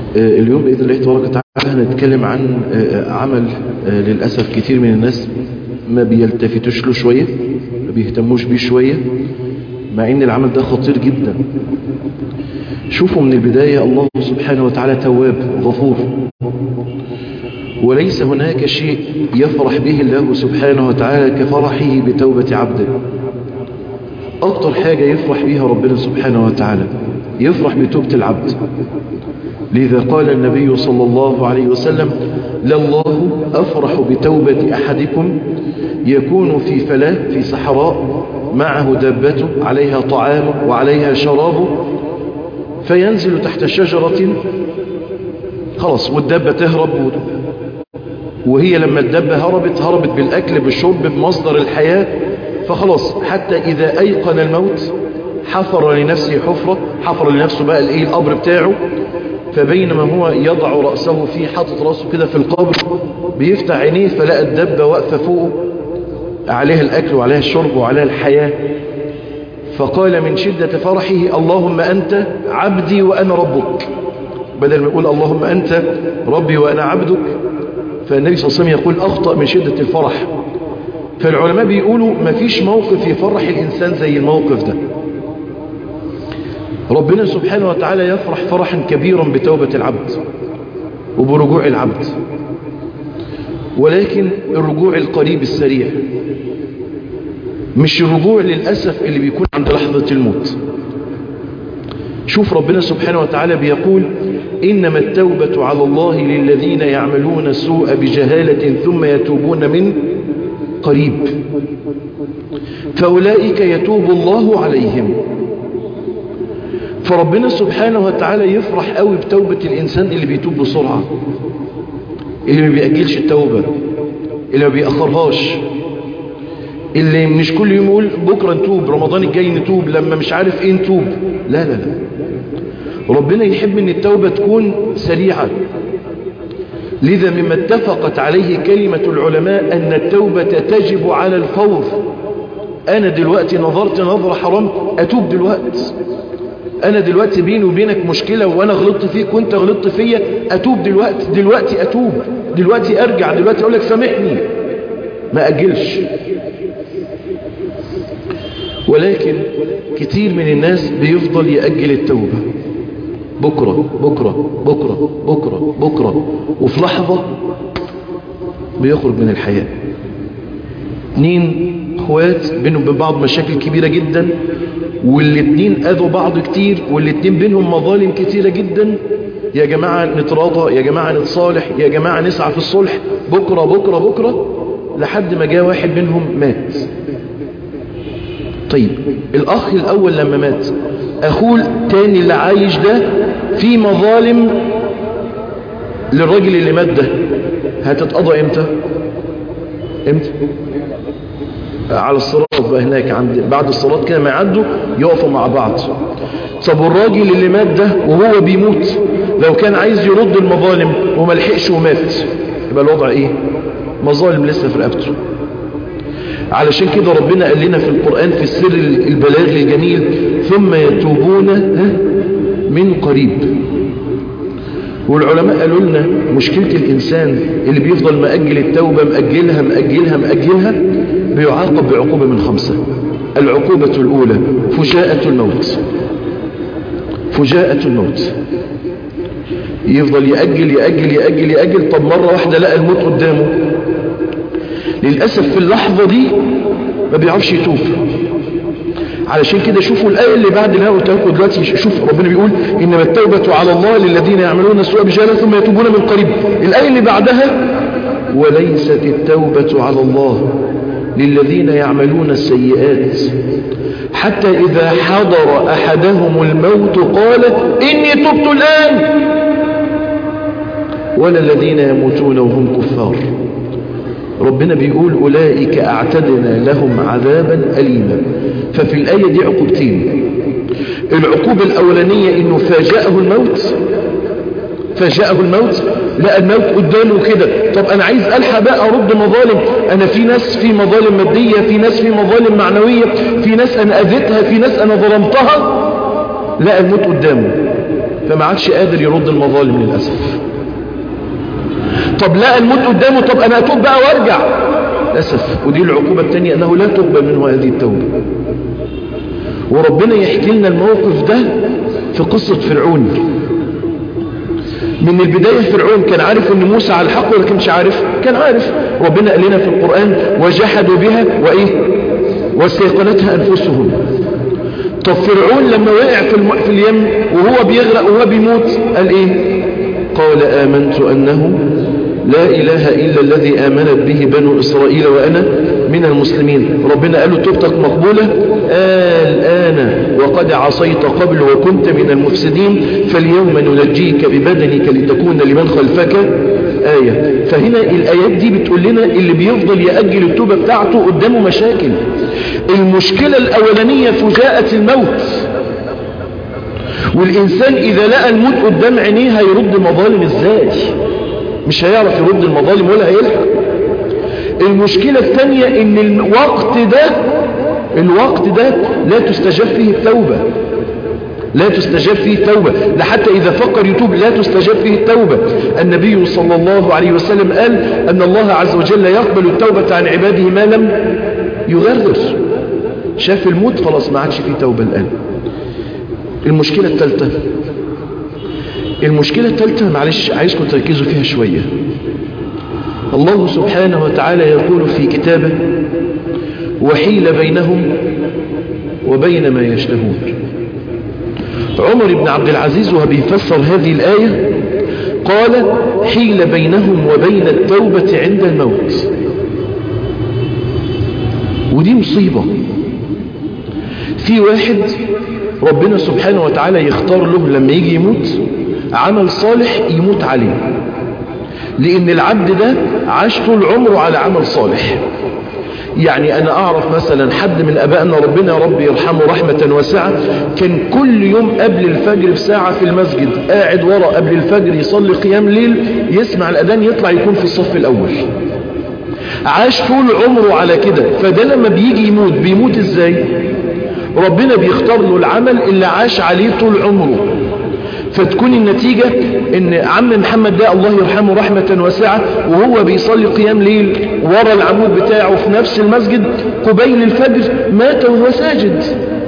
اليوم بإذن الله تبارك وتعالى هنتكلم عن عمل للأسف كتير من الناس ما بيلتفتوش له شوية ما بيهتموش بيه شوية مع ان العمل ده خطير جدا شوفوا من البداية الله سبحانه وتعالى تواب غفور وليس هناك شيء يفرح به الله سبحانه وتعالى كفرحه بتوبة عبده أكتر حاجة يفرح بها ربنا سبحانه وتعالى يفرح بتوبة العبد لذا قال النبي صلى الله عليه وسلم لله أفرح بتوبة أحدكم يكون في فلاة في صحراء معه دابته عليها طعامه وعليها شرابه فينزل تحت شجرة خلاص والدابة تهرب وهي لما الدابة هربت هربت بالأكل بالشرب بمصدر الحياة فخلاص حتى إذا أيقن الموت حفر لنفسه حفرة حفر لنفسه بقى الايه القبر بتاعه فبينما هو يضع رأسه فيه حاطط رأسه كده في القبر بيفتح عينيه فلقى الدبة واقفة فوقه عليها الأكل وعليها الشرب وعليها الحياة فقال من شدة فرحه اللهم أنت عبدي وأنا ربك بدل ما يقول اللهم أنت ربي وأنا عبدك فالنبي صلى الله عليه وسلم يقول أخطأ من شدة الفرح فالعلماء بيقولوا ما فيش موقف يفرح الإنسان زي الموقف ده ربنا سبحانه وتعالى يفرح فرحا كبيرا بتوبة العبد وبرجوع العبد ولكن الرجوع القريب السريع مش الرجوع للأسف اللي بيكون عند لحظة الموت شوف ربنا سبحانه وتعالى بيقول إنما التوبة على الله للذين يعملون السوء بجهالة ثم يتوبون من قريب فأولئك يتوب الله عليهم فربنا سبحانه وتعالى يفرح قوي بتوبة الإنسان اللي بيتوب بسرعة اللي ما بيأجلش التوبة اللي ما بيأخرهاش اللي مش كل يوم يقول بكرة نتوب رمضان الجاي نتوب لما مش عارف ايه نتوب لا لا لا ربنا يحب ان التوبة تكون سريعة لذا مما اتفقت عليه كلمة العلماء ان التوبة تجب على الفور انا دلوقتي نظرت نظرة حرام اتوب دلوقتي انا دلوقتي بيني وبينك مشكلة وانا غلطت فيك وانت غلطت فيا اتوب دلوقتي دلوقتي اتوب دلوقتي ارجع دلوقتي اقول لك سامحني ما اجلش ولكن كتير من الناس بيفضل يأجل التوبة بكرة بكرة بكرة بكرة بكرة وفي لحظة بيخرج من الحياة اتنين اخوات بينهم وبين بعض مشاكل كبيرة جدا والاتنين اذوا بعض كتير والاتنين بينهم مظالم كتيرة جدا يا جماعة نتراضى يا جماعة نتصالح يا جماعة نسعى في الصلح بكرة بكرة بكرة لحد ما جاء واحد منهم مات طيب الاخ الاول لما مات اخوه التاني اللي عايش ده في مظالم للراجل اللي مات ده هتتقضى امتى امتى على الصراط بقى هناك عند بعد الصراط كده ما يعدوا يقفوا مع بعض طب والراجل اللي مات ده وهو بيموت لو كان عايز يرد المظالم وما لحقش ومات يبقى الوضع ايه مظالم لسه في رقبته علشان كده ربنا قال لنا في القرآن في السر البلاغ الجميل ثم يتوبون من قريب والعلماء قالوا لنا مشكلة الإنسان اللي بيفضل مأجل التوبة مأجلها مأجلها مأجلها بيعاقب بعقوبة من خمسة العقوبة الأولى فجاءة الموت فجاءة الموت يفضل يأجل يأجل يأجل يأجل طب مرة واحدة لقى الموت قدامه للأسف في اللحظة دي ما بيعرفش يتوب علشان كده شوفوا الآية اللي بعد اللي أنا قلت لكم دلوقتي شوف ربنا بيقول إنما التوبة على الله للذين يعملون السوء بجهالة ثم يتوبون من قريب الآية اللي بعدها وليست التوبة على الله للذين يعملون السيئات حتى إذا حضر أحدهم الموت قال إني تبت الآن ولا الذين يموتون وهم كفار ربنا بيقول أولئك أعتدنا لهم عذابا أليما ففي الآية دي عقوبتين العقوبة الأولانية إنه فاجأه الموت فاجأه الموت لقى الموت قدامه كده طب أنا عايز ألحق بقى أرد مظالم أنا في ناس في مظالم مادية في ناس في مظالم معنوية في ناس أنا أذيتها في ناس أنا ظلمتها لقى الموت قدامه فما عادش قادر يرد المظالم للأسف طب لا الموت قدامه طب أنا أتوب بقى وارجع للأسف ودي العقوبة الثانية أنه لا تقبل منه هذه التوبة وربنا يحكي لنا الموقف ده في قصة فرعون من البداية فرعون كان عارف ان موسى على الحق ولا كانش عارف كان عارف ربنا قال لنا في القرآن وجحدوا بها وايه واستيقنتها انفسهم طب فرعون لما وقع في, الم... في اليم وهو بيغرق وهو بيموت قال ايه قال آمنت أنه لا إله إلا الذي آمنت به بنو إسرائيل وأنا من المسلمين ربنا قال له توبتك مقبولة الآن وقد عصيت قبل وكنت من المفسدين فاليوم ننجيك ببدنك لتكون لمن خلفك آية فهنا الآيات دي بتقول لنا اللي بيفضل يأجل التوبة بتاعته قدامه مشاكل المشكلة الأولانية فجاءة الموت والإنسان إذا لقى الموت قدام عينيه هيرد مظالم إزاي مش هيعرف يرد المظالم ولا هيلحق المشكلة الثانية ان الوقت ده الوقت ده لا تستجاب فيه التوبة لا تستجاب فيه التوبة لحتى إذا فكر يتوب لا تستجاب فيه التوبة النبي صلى الله عليه وسلم قال أن الله عز وجل يقبل التوبة عن عباده ما لم يغرر شاف الموت خلاص ما عادش فيه توبة الآن المشكلة الثالثة المشكلة الثالثة معلش عايزكم تركزوا فيها شوية الله سبحانه وتعالى يقول في كتابه وحيل بينهم وبين ما يشتهون عمر بن عبد العزيز وهو بيفسر هذه الآية قال حيل بينهم وبين التوبة عند الموت ودي مصيبة في واحد ربنا سبحانه وتعالى يختار له لما يجي يموت عمل صالح يموت عليه لأن العبد ده عاش طول عمره على عمل صالح يعني أنا أعرف مثلا حد من أبائنا ربنا يا رب يرحمه رحمة واسعة كان كل يوم قبل الفجر بساعة في المسجد قاعد ورا قبل الفجر يصلي قيام ليل يسمع الأذان يطلع يكون في الصف الأول عاش طول عمره على كده فده لما بيجي يموت بيموت ازاي ربنا بيختار له العمل اللي عاش عليه طول عمره فتكون النتيجة ان عم محمد ده الله يرحمه رحمة واسعة وهو بيصلي قيام ليل ورا العمود بتاعه في نفس المسجد قبيل الفجر مات وهو ساجد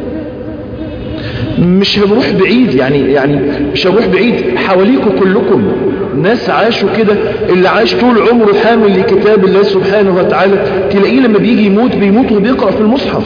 مش هنروح بعيد يعني يعني مش هنروح بعيد حواليكم كلكم ناس عاشوا كده اللي عاش طول عمره حامل لكتاب الله سبحانه وتعالى تلاقيه لما بيجي يموت بيموت وبيقرأ في المصحف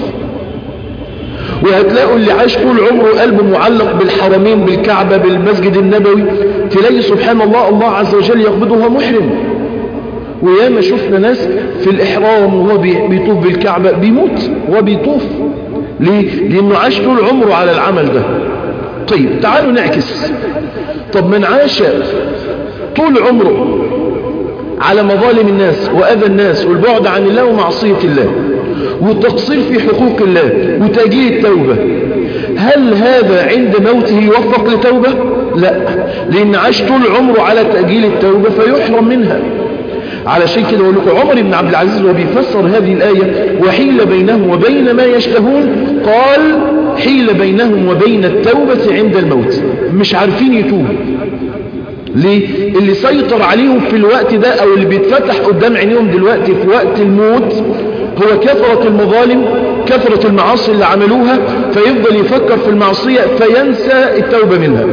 وهتلاقوا اللي عاش طول عمره قلبه معلق بالحرمين بالكعبة بالمسجد النبوي تلاقي سبحان الله الله عز وجل يقبضه وهو محرم وياما شفنا ناس في الإحرام وهو بيطوف بالكعبة بيموت وهو بيطوف ليه؟ لأنه عاش طول عمره على العمل ده طيب تعالوا نعكس طب من عاش طول عمره على مظالم الناس وأذى الناس والبعد عن الله ومعصية الله والتقصير في حقوق الله وتأجيل التوبة هل هذا عند موته يوفق لتوبة لا لأن عاش طول عمره على تأجيل التوبة فيحرم منها علشان كده أقول لكم عمر بن عبد العزيز وهو بيفسر هذه الآية وحيل بينهم وبين ما يشتهون قال حيل بينهم وبين التوبة عند الموت مش عارفين يتوبوا ليه اللي سيطر عليهم في الوقت ده او اللي بيتفتح قدام عينيهم دلوقتي في وقت الموت هو كثرة المظالم كثرة المعاصي اللي عملوها فيفضل يفكر في المعصية فينسى التوبة منها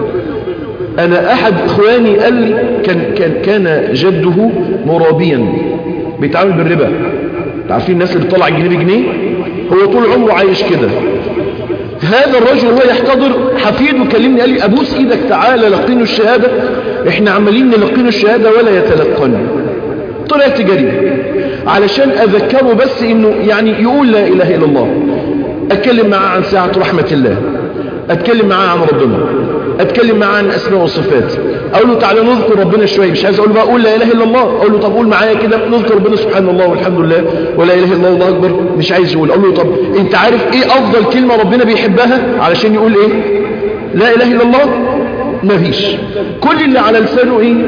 انا احد اخواني قال لي كان, كان, كان جده مرابيا بيتعامل بالربا عارفين الناس اللي بتطلع جنيه بجنيه هو طول عمره عايش كده هذا الرجل هو يحتضر حفيده كلمني قال لي ابوس ايدك تعالى لقينه الشهادة احنا عمالين نلقينه الشهادة ولا يتلقني طلعت جري علشان اذكره بس انه يعني يقول لا اله الا الله اتكلم معاه عن ساعة رحمة الله اتكلم معاه عن ربنا اتكلم معاه عن اسماء وصفات اقول له تعالى نذكر ربنا شويه مش عايز اقول بقى قول لا اله الا الله اقول له طب قول معايا كده نذكر ربنا سبحان الله والحمد لله ولا اله الا الله والله اكبر مش عايز يقول اقول له طب انت عارف ايه افضل كلمه ربنا بيحبها علشان يقول ايه لا اله الا الله مفيش كل اللي على لسانه ايه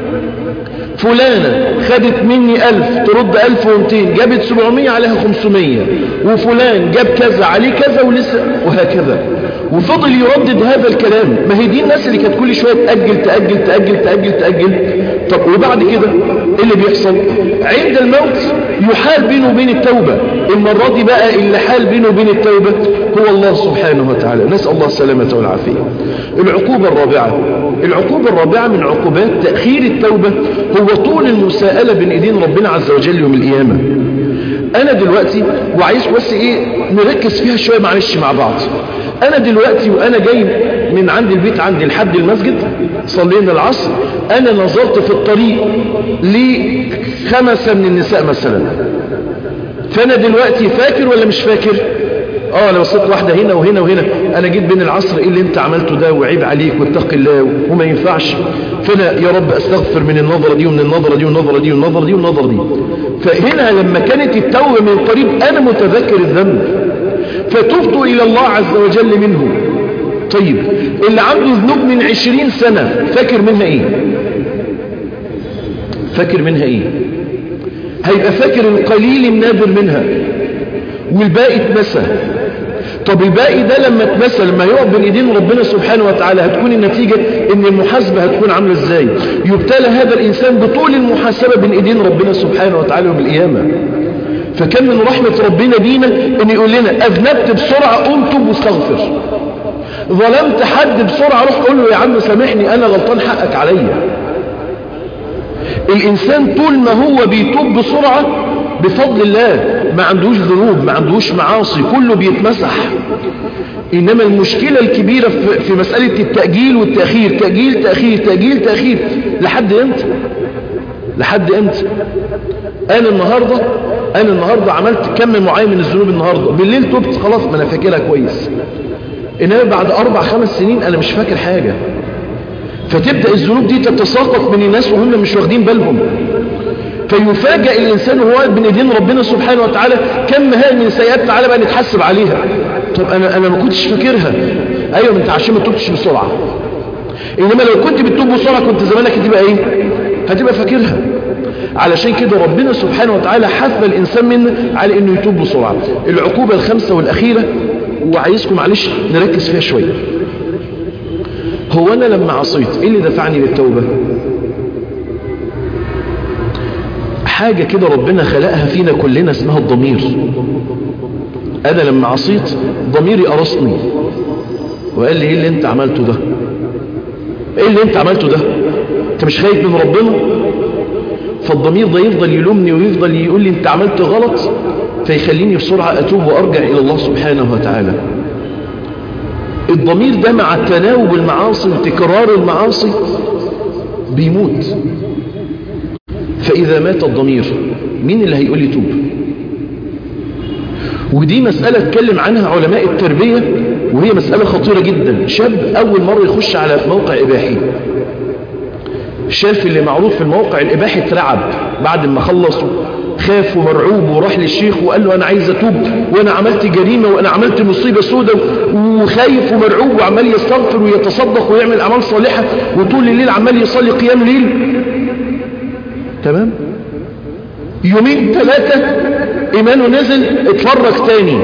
فلانة خدت مني ألف ترد ألف ومتين جابت سبعمية عليها خمسمية وفلان جاب كذا عليه كذا ولسه وهكذا وفضل يردد هذا الكلام ما هي دي الناس اللي كانت كل شوية تأجل تأجل تأجل تأجل تأجل طب وبعد كده ايه اللي بيحصل عند الموت يحال بينه وبين التوبة المرة دي بقى اللي حال بينه وبين التوبة هو الله سبحانه وتعالى نسأل الله السلامة والعافية العقوبة الرابعة العقوبة الرابعة من عقوبات تأخير التوبة هو طول المساءلة بين ايدين ربنا عز وجل يوم القيامة انا دلوقتي وعايز بس ايه نركز فيها شوية معلش مع بعض انا دلوقتي وانا جاي من عند البيت عندي لحد المسجد صلينا العصر انا نظرت في الطريق لخمسة من النساء مثلا فانا دلوقتي فاكر ولا مش فاكر اه انا بصيت واحدة هنا وهنا وهنا انا جيت بين العصر ايه اللي انت عملته ده وعيب عليك واتق الله وما ينفعش فانا يا رب استغفر من النظرة دي ومن النظرة دي والنظرة دي والنظرة دي والنظرة دي فهنا لما كانت التوبة من قريب انا متذكر الذنب فتبت الى الله عز وجل منه طيب اللي عنده ذنوب من عشرين سنة فاكر منها ايه فاكر منها ايه هيبقى فاكر القليل النادر منها والباقي اتمسى طب الباقي ده لما اتمسى لما يقف بين ايدين ربنا سبحانه وتعالى هتكون النتيجة ان المحاسبة هتكون عاملة ازاي يبتلى هذا الانسان بطول المحاسبة بين ايدين ربنا سبحانه وتعالى يوم القيامة فكان من رحمة ربنا بينا ان يقول لنا اذنبت بسرعة قوم توب واستغفر ظلمت حد بسرعة روح قول له يا عم سامحني انا غلطان حقك عليا الانسان طول ما هو بيتوب بسرعة بفضل الله ما عندوش ذنوب ما عندوش معاصي كله بيتمسح انما المشكلة الكبيرة في مسألة التأجيل والتأخير تأجيل تأخير تأجيل تأخير لحد امتى لحد امتى انا النهاردة انا النهاردة عملت كم معين من الذنوب النهاردة بالليل تبت خلاص ما انا فاكرها كويس انما بعد اربع خمس سنين انا مش فاكر حاجة فتبدأ الذنوب دي تتساقط من الناس وهم مش واخدين بالهم فيفاجئ الإنسان وهو واقف بين ايدين ربنا سبحانه وتعالى كم هاي من سيئات تعالى بقى نتحسب عليها طب أنا, أنا ما كنتش فاكرها أيوة ما انت عشان ما تبتش بسرعة إنما لو كنت بتتوب بسرعة كنت زمانك هتبقى إيه هتبقى فاكرها علشان كده ربنا سبحانه وتعالى حث الإنسان منا على إنه يتوب بسرعة العقوبة الخامسة والأخيرة وعايزكم معلش نركز فيها شوية هو أنا لما عصيت إيه اللي دفعني للتوبة حاجة كده ربنا خلقها فينا كلنا اسمها الضمير أنا لما عصيت ضميري أرسني وقال لي إيه اللي أنت عملته ده إيه اللي أنت عملته ده أنت مش خايف من ربنا فالضمير ده يفضل يلومني ويفضل يقول لي أنت عملت غلط فيخليني بسرعة أتوب وأرجع إلى الله سبحانه وتعالى الضمير ده مع تناوب المعاصي وتكرار المعاصي بيموت فإذا مات الضمير مين اللي هيقول لي توب ودي مسألة اتكلم عنها علماء التربية وهي مسألة خطيرة جدا شاب أول مرة يخش على موقع إباحي شاف اللي معروف في الموقع الإباحي اترعب بعد ما خلصوا خاف ومرعوب وراح للشيخ وقال له أنا عايز أتوب وأنا عملت جريمة وأنا عملت مصيبة سودة وخايف ومرعوب وعمال يستغفر ويتصدق ويعمل أعمال صالحة وطول الليل عمال يصلي قيام ليل تمام يومين ثلاثة إيمانه نزل اتفرج تاني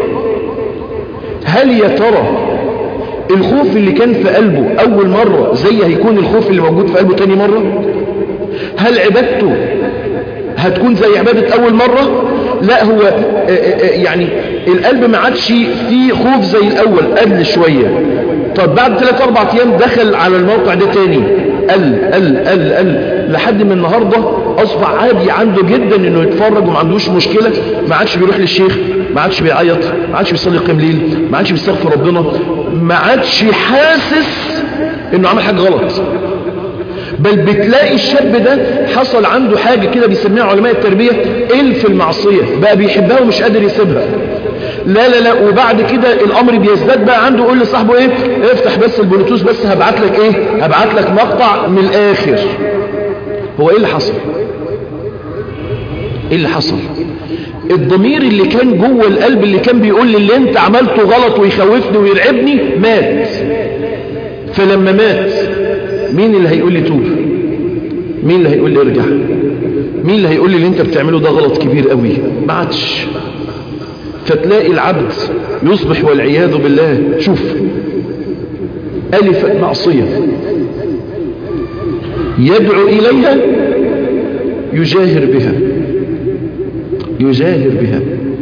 هل يا ترى الخوف اللي كان في قلبه أول مرة زي هيكون الخوف اللي موجود في قلبه تاني مرة هل عبادته هتكون زي عبادة أول مرة لا هو يعني القلب ما عادش فيه خوف زي الأول قل شوية طب بعد 3 4 أيام دخل على الموقع ده تاني قل قل قل قل لحد من النهاردة أصبح عادي عنده جدا إنه يتفرج وما عندوش مشكلة ما عادش بيروح للشيخ ما عادش بيعيط ما عادش بيصلي قيام ليل ما عادش بيستغفر ربنا ما عادش حاسس إنه عمل حاجة غلط بل بتلاقي الشاب ده حصل عنده حاجة كده بيسميها علماء التربية إلف المعصية بقى بيحبها ومش قادر يسيبها لا لا لا وبعد كده الامر بيزداد بقى عنده يقول لصاحبه ايه افتح بس البلوتوث بس هبعت لك ايه هبعت لك مقطع من الاخر هو ايه اللي حصل ايه اللي حصل الضمير اللي كان جوه القلب اللي كان بيقول لي اللي انت عملته غلط ويخوفني ويرعبني مات فلما مات مين اللي هيقول لي توب مين اللي هيقول لي ارجع مين اللي هيقول لي اللي انت بتعمله ده غلط كبير قوي ما عادش فتلاقي العبد يصبح والعياذ بالله شوف ألف معصية يدعو إليها يجاهر بها يجاهر بها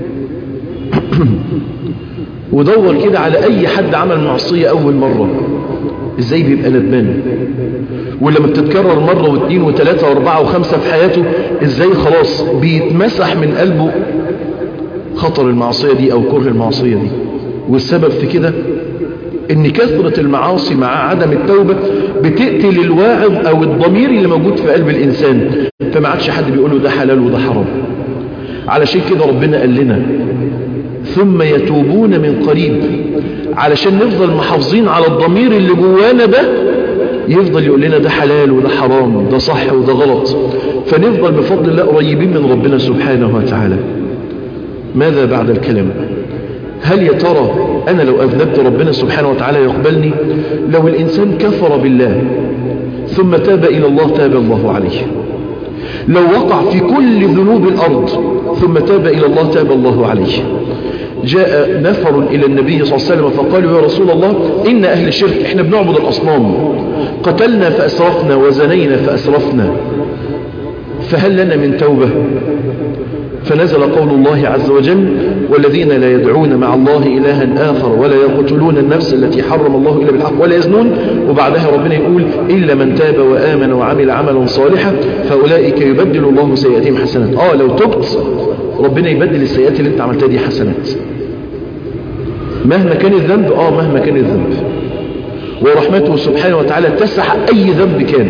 ودور كده على أي حد عمل معصية أول مرة إزاي بيبقى ندمان ولما بتتكرر مرة واثنين وثلاثة واربعة وخمسة في حياته إزاي خلاص بيتمسح من قلبه خطر المعصية دي أو كره المعصية دي والسبب في كده ان كثرة المعاصي مع عدم التوبة بتقتل الواعظ او الضمير اللي موجود في قلب الانسان فما عادش حد بيقوله ده حلال وده حرام علشان كده ربنا قال لنا ثم يتوبون من قريب علشان نفضل محافظين على الضمير اللي جوانا ده يفضل يقول لنا ده حلال وده حرام ده صح وده غلط فنفضل بفضل الله قريبين من ربنا سبحانه وتعالى ماذا بعد الكلام هل يا ترى أنا لو أذنبت ربنا سبحانه وتعالى يقبلني لو الإنسان كفر بالله ثم تاب إلى الله تاب الله عليه لو وقع في كل ذنوب الأرض ثم تاب إلى الله تاب الله عليه جاء نفر إلى النبي صلى الله عليه وسلم فقالوا يا رسول الله إن أهل الشرك إحنا بنعبد الأصنام قتلنا فأسرفنا وزنينا فأسرفنا فهل لنا من توبة فنزل قول الله عز وجل والذين لا يدعون مع الله إلها آخر ولا يقتلون النفس التي حرم الله إلا بالحق ولا يزنون وبعدها ربنا يقول إلا من تاب وآمن وعمل عملا صالحا فأولئك يبدل الله سيئاتهم حسنات آه لو تبت ربنا يبدل السيئات اللي انت عملتها دي حسنات مهما كان الذنب آه مهما كان الذنب ورحمته سبحانه وتعالى تسع أي ذنب كان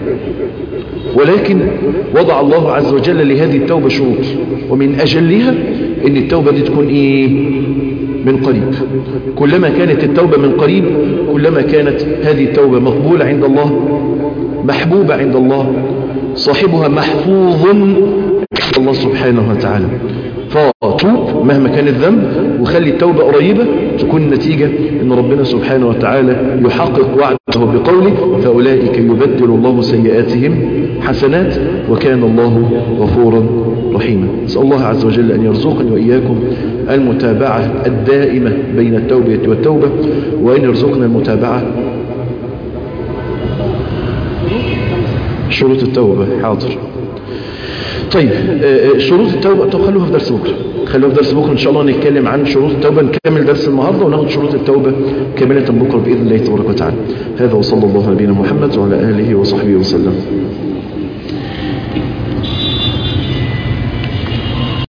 ولكن وضع الله عز وجل لهذه التوبة شروط ومن أجلها ان التوبة دي تكون ايه من قريب كلما كانت التوبة من قريب كلما كانت هذه التوبة مقبولة عند الله محبوبة عند الله صاحبها محفوظ عند الله سبحانه وتعالى فتوب مهما كان الذنب وخلي التوبة قريبة تكون النتيجة ان ربنا سبحانه وتعالى يحقق وعده بقوله فأولئك يبدل الله سيئاتهم حسنات وكان الله غفورا رحيما نسأل الله عز وجل أن يرزقني وإياكم المتابعة الدائمة بين التوبة والتوبة وأن يرزقنا المتابعة شروط التوبة حاضر طيب شروط التوبة طب خلوها في درس بكرة خلوها في درس بكرة إن شاء الله نتكلم عن شروط التوبة نكمل درس النهاردة وناخد شروط التوبة كاملة بكرة بإذن الله تبارك وتعالى هذا وصلى الله على نبينا محمد وعلى آله وصحبه وسلم